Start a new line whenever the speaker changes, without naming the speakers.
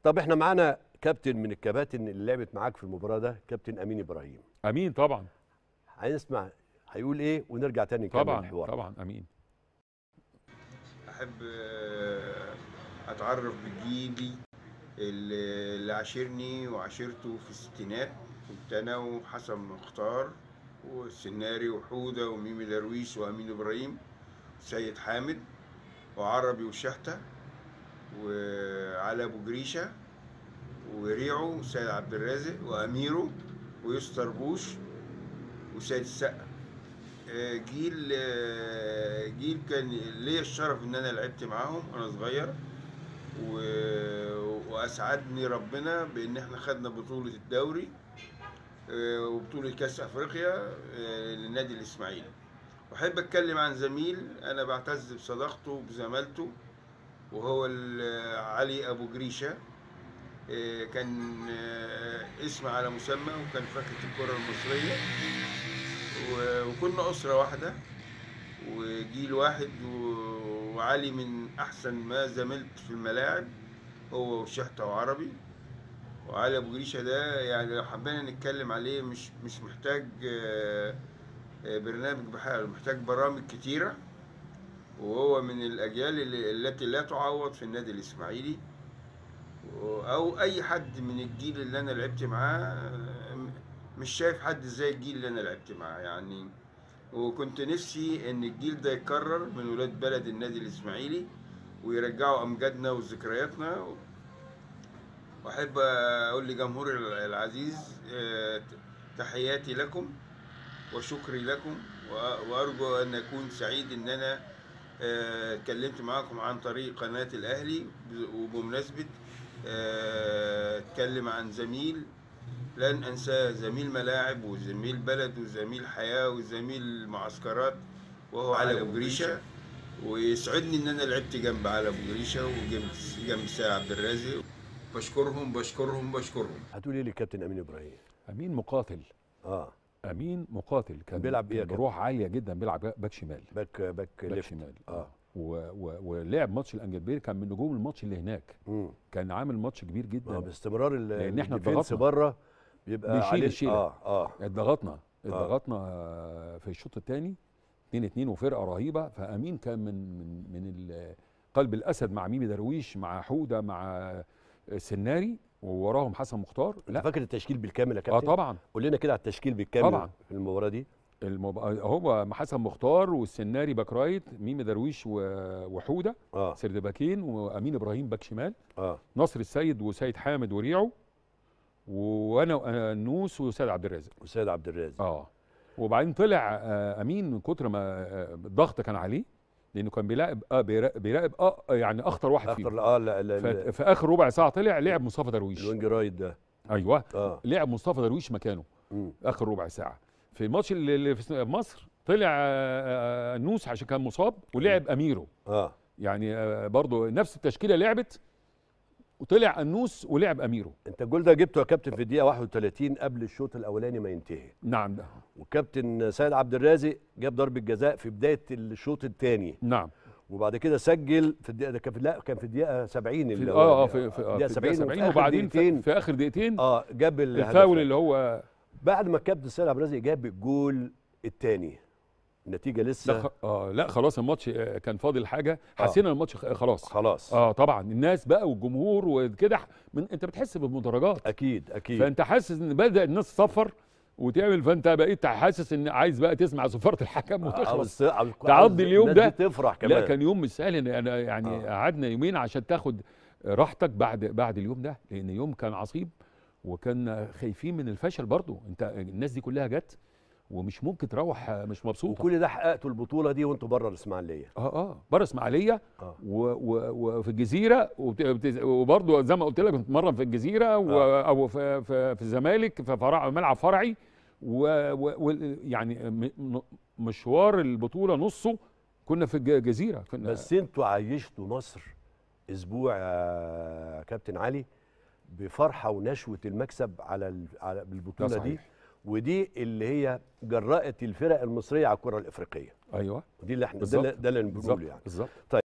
طب احنا معانا كابتن من الكباتن اللي لعبت معاك في المباراه ده كابتن امين ابراهيم
امين طبعا
هنسمع هيقول ايه ونرجع تاني نكمل
طبعا
الحوار
طبعا امين
احب آه، اتعرف بجيلي اللي اللي عاشرني وعاشرته في الستينات كنت انا وحسن مختار والسناري وحوده وميمي درويش وامين ابراهيم سيد حامد وعربي وشحته وعلي ابو جريشه وريعو وسيد عبد الرازق واميرو ويستر بوش وسيد السقا آه، جيل آه، جيل كان ليا الشرف ان انا لعبت معاهم وانا صغير و... واسعدني ربنا بان احنا خدنا بطوله الدوري آه، وبطوله كاس افريقيا آه، للنادي الاسماعيلي واحب اتكلم عن زميل انا بعتز بصداقته وبزمالته وهو ال- علي ابو جريشه آه، كان آه، اسم على مسمى وكان فاكهه الكره المصريه و- وكنا أسرة واحدة وجيل واحد و- وعلي من أحسن ما زملت في الملاعب هو وشحتة وعربي وعلي أبو جريشة ده يعني لو حبينا نتكلم عليه مش مش محتاج آه، آه، برنامج بحاله محتاج برامج كتيرة وهو من الأجيال اللي- التي لا تعوض في النادي الإسماعيلي أو أي حد من الجيل اللي أنا لعبت معاه آه، مش شايف حد زي الجيل اللي انا لعبت معاه يعني وكنت نفسي ان الجيل ده يتكرر من ولاد بلد النادي الاسماعيلي ويرجعوا امجادنا وذكرياتنا واحب اقول لجمهور العزيز آه، تحياتي لكم وشكري لكم وأ- وارجو ان اكون سعيد ان انا آه، اتكلمت معاكم عن طريق قناه الاهلي وبمناسبه آه، اتكلم عن زميل لن انساه زميل ملاعب وزميل بلد وزميل حياه وزميل معسكرات وهو علي ابو جريشه ويسعدني ان انا لعبت جنب علي ابو جريشه وجنب جنب سيد عبد الرازق بشكرهم بشكرهم بشكرهم
هتقول ايه للكابتن امين ابراهيم
امين مقاتل
اه
امين مقاتل كان
بيلعب إيه يا
كان
كابتن؟
بروح عاليه جدا بيلعب باك شمال
باك باك
باك
ليفت
شمال
اه
و و ولعب ماتش الانجلبير كان من نجوم الماتش اللي هناك
امم
كان عامل ماتش كبير جدا
ما هو باستمرار ال-
لأن إحنا
الديفنس
اتضغطنا.
بره بيبقى
بيشيل
عليه
الشيلة.
اه اه
اتضغطنا اتضغطنا آه، في الشوط الثاني 2 2 وفرقه رهيبه فامين كان من من من ال- قلب الاسد مع ميمي درويش مع حوده مع سناري ووراهم حسن مختار
انت
لا
فاكر التشكيل بالكامل يا
اه
كابتن
طبعا
قول لنا كده على التشكيل بالكامل
طبعا.
في المباراه دي
المب... هو مع حسن مختار والسناري باك رايت ميمي درويش و... وحوده
اه
سرد باكين وامين ابراهيم باك شمال
اه
نصر السيد وسيد حامد وريعو وانا وأنا نوس وسيد عبد الرازق
وسيد عبد الرازق
اه وبعدين طلع آه امين من كتر ما آه الضغط كان عليه لانه كان بيراقب اه بيراقب, بيراقب اه يعني اخطر واحد
اخطر
فيهم
اه لا لا
ف-
لا
في اخر ربع ساعه طلع لعب مصطفى درويش
الوينج رايت ده
ايوه
اه
لعب مصطفى درويش مكانه
مم.
اخر ربع ساعه في الماتش اللي اللي في مصر طلع آه، آه، نوس عشان كان مصاب ولعب اميرو
اه
يعني آه، برضو نفس التشكيله لعبت وطلع النوس ولعب اميرو
انت الجول ده جبته يا كابتن في الدقيقه 31 قبل الشوط الاولاني ما ينتهي
نعم ده
وكابتن سيد عبد الرازق جاب ضربه جزاء في بدايه الشوط الثاني
نعم
وبعد كده سجل في الدقيقه ده كان في لا كان في الدقيقه 70
في
اللي
اه
هو
اه في في, آه
الدقيقه
في
70
70
وفي آخر
وبعدين في,
دقيقتين
في اخر دقيقتين
اه جاب الهدف
الفاول
ده.
اللي هو
بعد ما الكابتن سيد عبد الرازق جاب الجول الثاني النتيجه
لا
لسه
خ... آه لا خلاص الماتش آه، كان فاضل حاجه حسينا الماتش خ- خلاص
خلاص
اه طبعا الناس بقى والجمهور وكده من انت بتحس بالمدرجات
اكيد اكيد
فانت حاسس ان بدا الناس تصفر وتعمل فانت بقيت حاسس ان عايز بقى تسمع صفاره الحكم وتخلص
عاوز عاوز-
تعدي اليوم
الناس
ده.
دي تفرح كمان
لا كان يوم مش سهل إن انا يعني
آه.
قعدنا يومين عشان تاخد راحتك بعد بعد اليوم ده لان يوم كان عصيب وكان خايفين من الفشل برضو انت الناس دي كلها جت ومش ممكن تروح مش مبسوطه
وكل ده حققتوا البطوله دي وانتوا بره الاسماعيليه
اه اه بره اسماعيليه
اه
و- و- وفي الجزيره وبت- بت- وبرضه زي ما قلت لك بتتمرن في الجزيره و-
آه.
او في في, في الزمالك في فرع ملعب فرعي و- و- و- يعني م- م- مشوار البطوله نصه كنا في الجزيره كنا
بس انتوا عيشتوا مصر اسبوع يا كابتن علي بفرحه ونشوه المكسب على ال- على
ده
البطوله دي
صحيح.
ودي اللي هي جرأت الفرق المصريه على الكره الافريقيه
ايوه
ودي اللي احنا ده
بالظبط.
اللي- ده اللي
بالظبط
بنقوله يعني
بالظبط